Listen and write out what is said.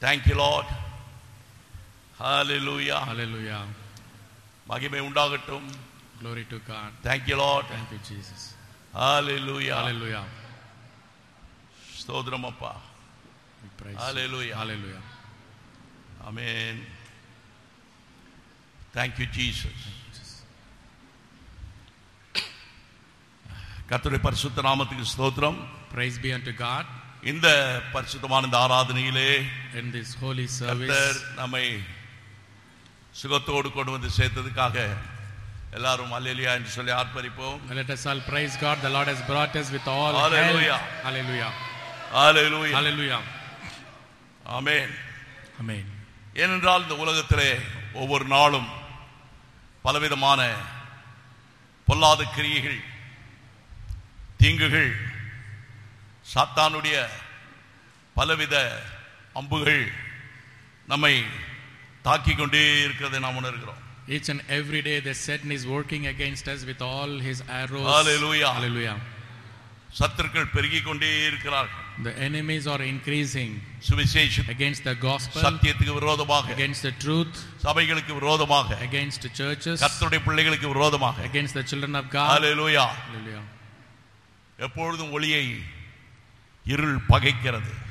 Thank you, Lord. Hallelujah. Hallelujah. மகிமை உண்டாகட்டும் Glory to God. Thank you, Lord. Thank you, Jesus. Hallelujah. Hallelujah. ஸ்தோத்திரம் அப்பா We praise you. Hallelujah. Hallelujah. Amen. Thank you, Jesus. கர்த்தருடைய பரிசுத்த நாமத்துக்கு ஸ்தோத்திரம் Praise be unto God இந்த பரிசுத்தமான இந்த ஆராதனையிலே in this holy கர்த்தர் service. நம்மை சுகத்தோடு கொண்டு வந்து சேர்த்ததுக்காக எல்லாரும் அல்லேலியா என்று சொல்லி ஆர்ப்பரிப்போம் And Let us all praise God. The Lord has brought us with all Hallelujah. health. Hallelujah. Hallelujah Hallelujah. Amen Amen. ஏனென்றால் இந்த உலகத்திலே ஒவ்வொரு நாளும் பலவிதமான பொல்லாத கிரியைகள் தீங்குகள் சாத்தானுடைய பலவித அம்புகள் நம்மை தாக்கிக் கொண்டே இருக்கிறதை நாம் உணர்கிறோம் Each and every day the Satan is working against us with all his arrows. Hallelujah. Hallelujah. சத்துருக்கள் பெருகிக் கொண்டே இருக்கிறார்கள் The enemies are increasing சுவிசேஷ against the gospel, சத்தியத்துக்கு விரோதமாக against the truth, சபைகளுக்கு விரோதமாக against the churches, கர்த்தருடைய பிள்ளைகளுக்கு விரோதமாக against the children of God. Hallelujah Hallelujah. எப்பொழுதும் ஒளியை இருள் பகைக்கிறது